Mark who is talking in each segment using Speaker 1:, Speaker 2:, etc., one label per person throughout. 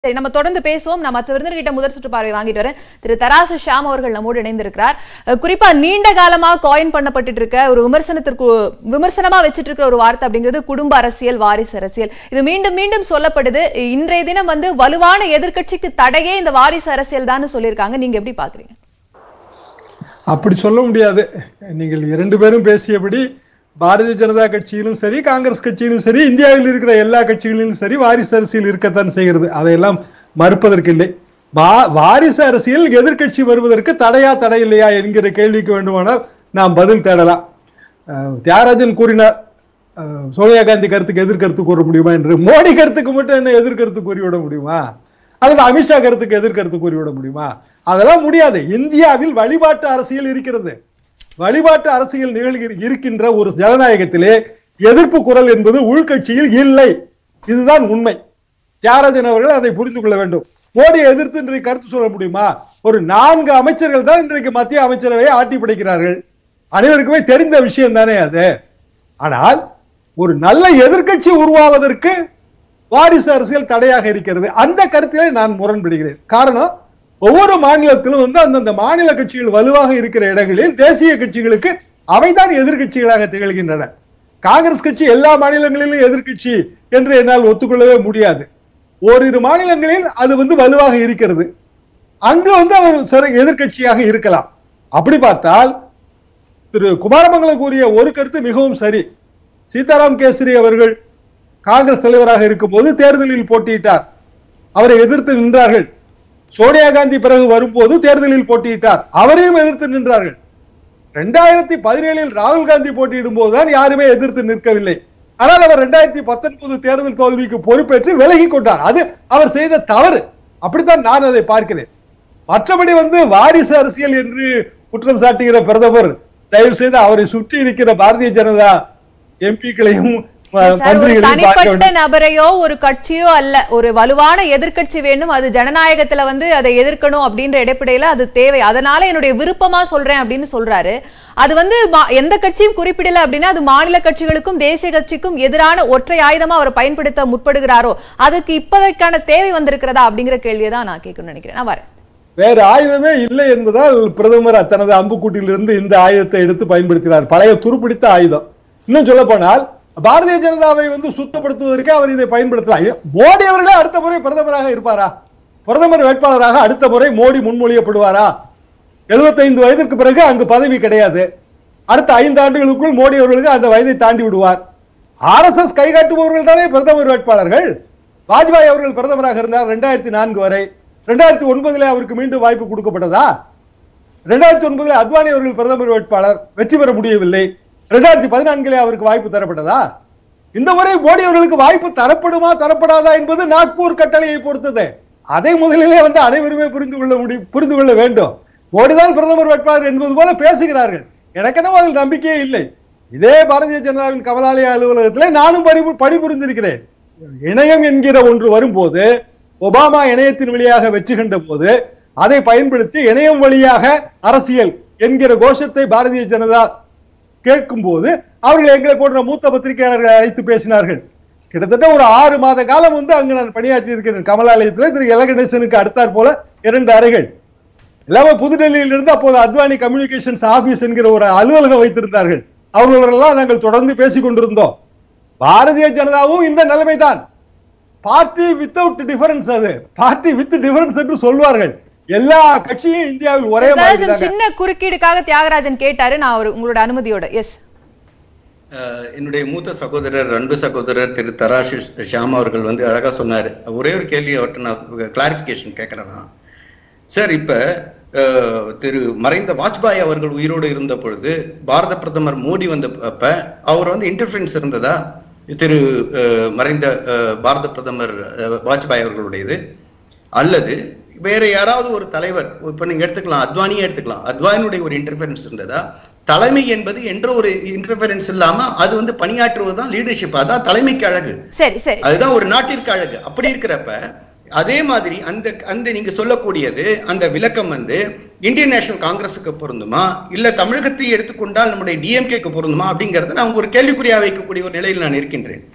Speaker 1: சரி நம்ம தொடர்ந்து பேசுவோம் நான் மற்ற விருந்தினர்கிட்ட முதல் சுற்று பார்வை வாங்கிட்டு வரேன் திரு தராசு ஷாம் அவர்கள் நம்மோடு இணைந்திருக்கிறார் அஹ் குறிப்பா நீண்ட காலமா காயின் பண்ணப்பட்டு இருக்க ஒரு விமர்சனத்திற்கு விமர்சனமா வச்சிட்டு இருக்கிற ஒரு வார்த்தை அப்படிங்கிறது குடும்ப அரசியல் வாரிசு அரசியல் இது மீண்டும் மீண்டும் சொல்லப்படுது இன்றைய தினம் வந்து வலுவான எதிர்க்கட்சிக்கு தடையே இந்த வாரிசு அரசியல் தான் சொல்லியிருக்காங்க நீங்க எப்படி பாக்குறீங்க
Speaker 2: அப்படி சொல்ல முடியாது நீங்கள் இரண்டு பேரும் பேசியபடி பாரதிய ஜனதா கட்சியிலும் சரி காங்கிரஸ் கட்சியிலும் சரி இந்தியாவில் இருக்கிற எல்லா கட்சிகளிலும் சரி வாரிசு அரசியல் இருக்கத்தான் செய்கிறது அதையெல்லாம் மறுப்பதற்கில்லை வா வாரிசு அரசியல் எதிர்க்கட்சி வருவதற்கு தடையா தடை இல்லையா என்கிற கேள்விக்கு வேண்டுமானால் நாம் பதில் தேடலாம் அஹ், தியாகராஜன் கூறினார் அஹ், சோனியா காந்தி கருத்துக்கு எதிர்கருத்து கூற முடியுமா என்று மோடி கருத்துக்கு மட்டும் என்ன எதிர்கருத்து கூறிவிட முடியுமா அல்லது அமித்ஷா கருத்துக்கு எதிர்கருத்து கூறிவிட முடியுமா அதெல்லாம் முடியாது இந்தியாவில் வழிபாட்டு அரசியல் இருக்கிறது வழிபாட்டு அரசியல் நிகழ்கிற இருக்கின்ற ஒரு ஜனநாயகத்திலே எதிர்ப்பு குரல் என்பது உள்கட்சியில் இல்லை இதுதான் உண்மை தியாகராஜன் அவர்கள் அதை புரிந்து கொள்ள வேண்டும் மோடியை எதிர்த்து இன்றைக்கு கருத்து சொல்ல முடியுமா ஒரு நான்கு அமைச்சர்கள் தான் இன்றைக்கு மத்திய அமைச்சரவையை ஆட்டி படைக்கிறார்கள் அனைவருக்குமே தெரிந்த விஷயம் தானே அது ஆனால் ஒரு நல்ல எதிர்க்கட்சி உருவாவதற்கு வாரிசு அரசியல் தடையாக இருக்கிறது அந்த கருத்திலே நான் முரண்படுகிறேன் காரணம் ஒவ்வொரு மாநிலத்திலும் வந்து அந்தந்த மாநில கட்சிகள் வலுவாக இருக்கிற இடங்களில் தேசிய கட்சிகளுக்கு அவைதான் எதிர்க்கட்சிகளாக திகழ்கின்றன காங்கிரஸ் கட்சி எல்லா மாநிலங்களிலும் எதிர்க்கட்சி என்று என்னால் ஒத்துக்கொள்ளவே முடியாது ஓரிரு மாநிலங்களில் அது வந்து வலுவாக இருக்கிறது அங்கு வந்து அவர் சிற எதிர்க்கட்சியாக இருக்கலாம் அப்படி பார்த்தால் திரு குமாரமங்கலம் கூறிய ஒரு கருத்து மிகவும் சரி சீதாராம் கேசரி அவர்கள் காங்கிரஸ் தலைவராக இருக்கும்போது தேர்தலில் போட்டியிட்டார் அவரை எதிர்த்து நின்றார்கள் சோனியா காந்தி பிறகு வரும்போது தேர்தலில் போட்டியிட்டார் அவரையும் எதிர்த்து நின்றார்கள் ரெண்டாயிரத்தி பதினேழில் ராகுல் காந்தி போட்டியிடும் போதுதான் யாருமே எதிர்த்து நிற்கவில்லை ஆனால் அவர் ரெண்டாயிரத்தி பத்தொன்பது தேர்தல் தோல்விக்கு பொறுப்பேற்று விலகி கொண்டார் அது அவர் செய்த தவறு அப்படித்தான் நான் அதை பார்க்கிறேன் மற்றபடி வந்து வாரிசு அரசியல் என்று குற்றம் சாட்டுகிற பிரதமர் தயவு செய்து அவரை சுற்றி இருக்கிற பாரதிய ஜனதா எம்பிக்களையும்
Speaker 1: சார், ஒரு
Speaker 2: மந்திரிகளையும் பார்க்க
Speaker 1: தனிப்பட்ட
Speaker 2: வேண்டும்
Speaker 1: நபரையோ ஒரு கட்சியோ அல்ல ஒரு வலுவான எதிர்க்கட்சி வேண்டும் அது ஜனநாயகத்துல வந்து அதை எதிர்க்கணும் அப்படின்ற இடைப்படையில அது தேவை அதனால என்னுடைய விருப்பமா சொல்றேன் அப்படின்னு சொல்றாரு அது வந்து மா- எந்த கட்சியும் குறிப்பிடல அப்படின்னா அது மாநில கட்சிகளுக்கும் தேசிய கட்சிக்கும் எதிரான ஒற்றை ஆயுதமா அவர் பயன்படுத்த முற்படுகிறாரோ அதுக்கு இப்போதைக்கான தேவை வந்திருக்கிறதா அப்படிங்கிற கேள்வியை தான் நான் கேட்கணும்னு நினைக்கிறேன் நான் வரேன்
Speaker 2: வேறு ஆயுதமே இல்லை என்பதால் பிரதமர் தனது அம்புக்கூட்டிலிருந்து இந்த ஆயுதத்தை எடுத்து பயன்படுத்தினார் பழைய துருப்பிடித்த ஆயுதம் இன்னும் சொல்ல போனால் பாரதிய ஜனதாவை வந்து சுத்தப்படுத்துவதற்கு அவர் இதை பயன்படுத்தலாம் ஏ, மோடி அவர்களே அடுத்த முறை பிரதமராக இருப்பாரா பிரதமர் வேட்பாளராக அடுத்த முறை மோடி முன்மொழியப்படுவாரா 75 வயதிற்கு பிறகு அங்கு பதவி கிடையாது அடுத்த ஐந்து ஆண்டுகளுக்குள் மோடி அவர்களுக்கு அந்த வயதை தாண்டி விடுவார் ஆர்எஸ்எஸ் கைகாட்டுபவர்கள் தானே பிரதமர் வேட்பாளர்கள் வாஜ்பாய் அவர்கள் பிரதமராக இருந்தார் ரெண்டாயிரத்தி நான்கு வரை ரெண்டாயிரத்தி ஒன்பதுல அவருக்கு மீண்டும் வாய்ப்பு கொடுக்கப்பட்டதா ரெண்டாயிரத்தி ஒன்பதுல அத்வானி அவர்கள் பிரதமர் வேட்பாளர் வெற்றி பெற முடியவில்லை ரெண்டாயிரத்தி பதினான்கிலே அவருக்கு வாய்ப்பு தரப்பட்டதா இந்த முறை மோடி அவர்களுக்கு வாய்ப்பு தரப்படுமா தரப்படாதா என்பது நாக்பூர் கட்டளையை பொறுத்தது அதை முதலிலே வந்து அனைவருமே புரிந்து கொள்ள முடியும் புரிந்து கொள்ள வேண்டும் மோடிதான் பிரதமர் வேட்பாளர் என்பது போல பேசுகிறார்கள் எனக்கு என்னவோ அதில் நம்பிக்கையே இல்லை இதே பாரதிய ஜனதாவின் கமலாலய அலுவலகத்திலே நானும் பணி பணிபுரிந்திருக்கிறேன் இணையம் என்கிற ஒன்று வரும்போது ஒபாமா இணையத்தின் வழியாக வெற்றி கண்ட போது அதை பயன்படுத்தி இணையம் வழியாக அரசியல் என்கிற கோஷத்தை பாரதிய ஜனதா கேட்கும் போது அவர்கள் எங்களை போன்ற மூத்த பத்திரிகையாளர்களை அழைத்து பேசினார்கள் கிட்டத்தட்ட ஒரு ஆறு மாத காலம் வந்து அங்கு நான் பணியாற்றி இருக்கிறேன் கமலாலயத்தில் திரு எல கணேசனுக்கு அடுத்தாற் போல இரண்டு அறைகள் எல்லாமே புதுடெல்லியில் இருந்து அப்போது அத்வானி கம்யூனிகேஷன்ஸ் ஆபீஸ் என்கிற ஒரு அலுவலகம் வைத்திருந்தார்கள் அவர்களெல்லாம் நாங்கள் தொடர்ந்து பேசிக் கொண்டிருந்தோம் பாரதிய ஜனதாவும் இந்த நிலைமைதான் பார்ட்டி வித்தவுட் டிஃபரன்ஸ் அது பார்ட்டி வித் டிஃபரன்ஸ் என்று சொல்வார்கள் எல்லா கட்சியும் இந்தியாவில் ஒரே மாதிரி
Speaker 1: தியாகராஜன்
Speaker 2: தாங்க.
Speaker 1: சின்ன குறுக்கீடுக்காக தியாகராஜன் கேட்டாரு நான் ஒரு உங்களோட அனுமதியோட எஸ்
Speaker 3: அஹ் என்னுடைய மூத்த சகோதரர் அன்பு சகோதரர் திரு தராஷ் ஷியாம் அவர்கள் வந்து அழகா சொன்னாரு ஒரே ஒரு கேள்வி அவர்கிட்ட நான் கிளாரிபிகேஷன் கேட்கறேன் நான் சார் இப்ப அஹ், திரு மறைந்த வாஜ்பாய் அவர்கள் உயிரோடு இருந்த பொழுது பாரத பிரதமர் மோடி வந்த அப்ப அவர் வந்து இன்டர்ஃபரன்ஸ் இருந்ததா திரு அஹ், மறைந்த அஹ், பாரத பிரதமர் அஹ், வாஜ்பாய் அவர்களுடையது அல்லது வேற யாராவது ஒரு தலைவர் இப்ப நீங்க எடுத்துக்கலாம் அத்வானியே எடுத்துக்கலாம் அத்வானியுடைய ஒரு இன்டர்ஃபரன்ஸ் இருந்ததா தலைமை என்பது என்ற ஒரு இன்டர்ஃபரன்ஸ் இல்லாம அது வந்து பணியாற்றுவது தான் லீடர்ஷிப் அதான் தலைமைக்கு அழகு
Speaker 1: சரி சரி
Speaker 3: அதுதான் ஒரு நாட்டிற்கு அழகு அப்படி இருக்கிறப்ப அதே மாதிரி அந்த அந்த நீங்க சொல்லக்கூடியது அந்த விளக்கம் வந்து இந்தியன் நேஷனல் காங்கிரஸுக்கு பொருந்துமா இல்ல தமிழகத்தை எடுத்துக்கொண்டால் நம்முடைய டிஎம்கேக்கு பொருந்துமா அப்படிங்கறத நான் ஒரு கேள்விக்குறியா வைக்கக்கூடிய ஒரு நிலையில் நான் இருக்கின்றேன்
Speaker 1: சரி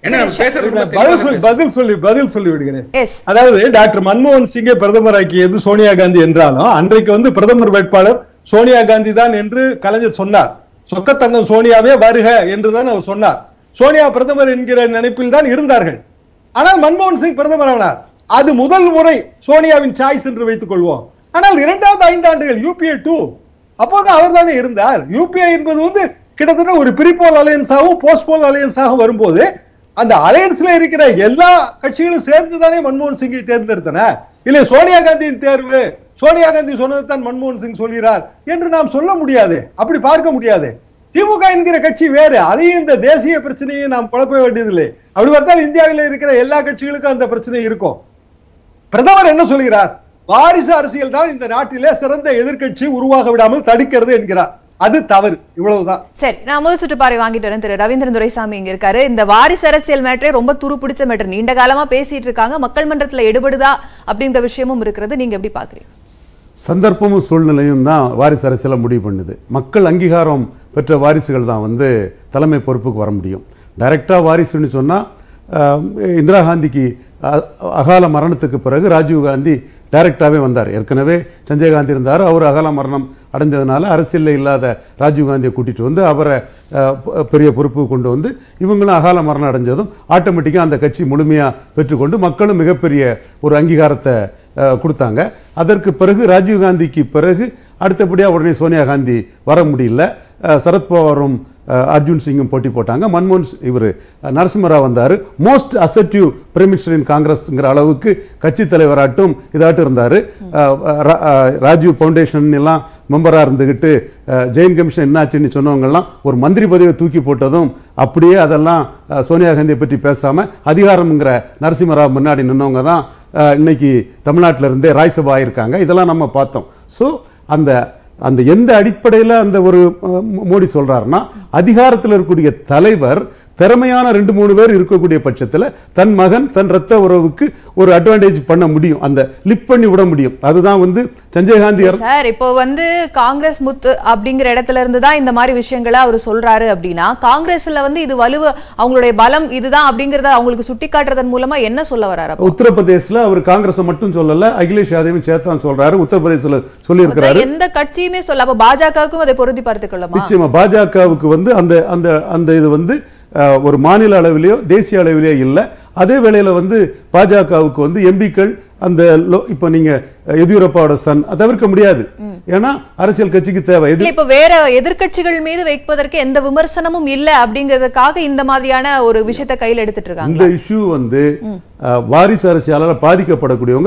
Speaker 3: ஏன்னா நம்ம பேசுறது ரொம்ப
Speaker 2: பதில்
Speaker 3: தெளிவாக
Speaker 2: சொல்லி பதில் சொல்லி பதில் சொல்லி விடுகிறேன்
Speaker 1: எஸ்
Speaker 2: அதாவது டாக்டர் மன்மோகன் சிங்கை பிரதமராக்கியது சோனியா காந்தி என்றாலும் அன்றைக்கு வந்து பிரதமர் வேட்பாளர் சோனியா காந்தி தான் என்று கலைஞர் சொன்னார் சொக்கத்தங்கம் சோனியாவே வருக என்றுதான் அவர் சொன்னார் சோனியா பிரதமர் என்கிற நினைப்பில் தான் இருந்தார்கள் ஆனால் மன்மோகன் சிங் பிரதமர் ஆனார் அது முதல் முறை சோனியாவின் சாய்ஸ் என்று வைத்துக் கொள்வோம் ஆனால் இரண்டாவது ஐந்தாண்டுகள் யூபிஏ டூ அப்போது அவர் தானே இருந்தார் யூபிஐ என்பது வந்து கிட்டத்தட்ட ஒரு பிரிபோல் அலையன்ஸாகவும் போஸ்ட்போல் அலையன்ஸாகவும் வரும்போது அந்த அலையன்ஸ்ல இருக்கிற எல்லா கட்சிகளும் சேர்ந்து தானே மன்மோகன் சிங்கை தேர்ந்தெடுத்தன இல்லை சோனியா காந்தியின் தேர்வு சோனியா காந்தி சொன்னதுதான் மன்மோகன் சிங் சொல்கிறார் என்று நாம் சொல்ல முடியாது அப்படி பார்க்க முடியாது திமுக என்கிற கட்சி வேறு அதையும் இந்த தேசிய பிரச்சனையை நாம் குழப்ப வேண்டியதில்லை அப்படி பார்த்தால் இந்தியாவில் இருக்கிற எல்லா கட்சிகளுக்கும் அந்த பிரச்சனை இருக்கும் பிரதமர் என்ன சொல்கிறார் வாரிசு அரசியல் தான் இந்த நாட்டிலே சிறந்த எதிர்க்கட்சி உருவாக விடாமல் தடுக்கிறது என்கிறார் அது தவறு இவ்வளவுதான்
Speaker 1: சரி நான் முதல் சுற்று பார்வை வாங்கிட்டு வரேன் திரு ரவீந்திரன் துரைசாமி இங்க இருக்காரு இந்த வாரிசு அரசியல் மேட்டரே ரொம்ப துரு பிடிச்ச மேட்டர் நீண்ட காலமா பேசிட்டு இருக்காங்க மக்கள் மன்றத்துல எடுபடுதா அப்படின்ற விஷயமும் இருக்கிறது நீங்க எப்படி பாக்குறீங்க
Speaker 4: சந்தர்ப்பமும் சூழ்நிலையும் தான் வாரிசு அரசியலை முடிவு பண்ணுது மக்கள் அங்கீகாரம் பெற்ற வாரிசுகள் தான் வந்து தலைமை பொறுப்புக்கு வர முடியும் டைரக்டாக வாரிசுன்னு சொன்னால் இந்திரா காந்திக்கு அ- அகால மரணத்துக்கு பிறகு ராஜீவ் காந்தி டைரக்டாகவே வந்தார் ஏற்கனவே சஞ்சய் காந்தி இருந்தார் அவர் அகால மரணம் அடைஞ்சதுனால அரசியலில் இல்லாத ராஜீவ் காந்தியை கூட்டிட்டு வந்து அவரை அஹ், ப- பெரிய பொறுப்பு கொண்டு வந்து இவங்களும் அகால மரணம் அடைஞ்சதும் ஆட்டோமேட்டிக்காக அந்த கட்சி முழுமையாக பெற்றுக்கொண்டு மக்களும் மிகப்பெரிய ஒரு அங்கீகாரத்தை அஹ், கொடுத்தாங்க அதற்கு பிறகு ராஜீவ் காந்திக்கு பிறகு அடுத்தபடியாக உடனே சோனியா காந்தி வர முடியல அஹ், சரத்பவாரும் அஹ், அர்ஜுன் சிங்கும் போட்டி போட்டாங்க மன்மோகன் இவர் நரசிம்மராவ் வந்தார் most acceptive prime minister in காங்கிரஸ்ங்கிற அளவுக்கு கட்சி தலைவராட்டும் இதாட்டும் இருந்தார் ராஜீவ் ஃபவுண்டேஷன் எல்லாம் மெம்பராக இருந்துக்கிட்டு அஹ், ஜெயின் கமிஷன் என்னாச்சுன்னு சொன்னவங்கெல்லாம் ஒரு மந்திரி பதவியை தூக்கி போட்டதும் அப்படியே அதெல்லாம் அஹ், சோனியா காந்தியை பற்றி பேசாமல் அதிகாரம்ங்கிற நரசிம்மராவ் முன்னாடி நின்னவங்க தான் அஹ், இன்னைக்கு தமிழ்நாட்டில் இருந்தே ராய்சபா ஆயிருக்காங்க இதெல்லாம் நம்ம பார்த்தோம் ஸோ அந்த அந்த எந்த அடிப்படையில் அந்த ஒரு அஹ், மோ- மோடி சொல்றாருன்னா அதிகாரத்தில் இருக்கக்கூடிய தலைவர் திறமையான ரெண்டு மூணு பேர் இருக்கக்கூடிய பட்சத்தில் தன் மகன் தன் ரத்த உறவுக்கு ஒரு அட்வான்டேஜ் பண்ண முடியும் அந்த லிப் பண்ணி விட முடியும் அதுதான் வந்து சஞ்சய் காந்தி இறந்த-
Speaker 1: சார் இப்போ வந்து காங்கிரஸ் முத்து அப்படிங்கிற இடத்துல இருந்து தான் இந்த மாதிரி விஷயங்களை அவர் சொல்றாரு அப்படின்னா காங்கிரஸ்ல வந்து இது வலுவ அவங்களுடைய பலம் இதுதான் அப்படிங்கறத அவங்களுக்கு சுட்டி காட்டுறதன் மூலமா என்ன சொல்ல வராரு அப்போ?
Speaker 4: உத்தரப்பிரதேசில் அவர் காங்கிரஸை மட்டும் சொல்லல அகிலேஷ் யாதவையும் சேர்த்தான் சொல்றாரு உத்தரப்பிரதேசில் சொல்லியிருக்கிறாரு
Speaker 1: எந்த கட்சியுமே சொல்ல அப்ப பாஜகவுக்கும் அதை பொருத்தி பார்த்துக் கொள்ளுமா
Speaker 4: நிச்சயமா பாஜகவுக்கு வந்து அந்த அந்த அந்த இது வந்து அஹ், ஒரு மாநில அளவிலேயோ தேசிய அளவிலேயோ இல்லை அதே வேளையில வந்து பாஜகவுக்கு வந்து எம்பிக்கள் அந்த லோ- இப்போ நீங்க அஹ், எதியூரப்பாவோட சன் அதை தவிர்க்க முடியாது ஏன்னா அரசியல் கட்சிக்கு தேவை எது
Speaker 1: இல்ல இப்ப வேற எதிர்க்கட்சிகள் மீது வைப்பதற்கு எந்த விமர்சனமும் இல்ல அப்படிங்கறதுக்காக இந்த மாதிரியான ஒரு விஷயத்தை கையில எடுத்துட்டு இருக்காங்க
Speaker 4: இந்த இஷ்யூ வந்து அஹ், வாரிசு அரசியலால பாதிக்கப்படக்கூடியவங்க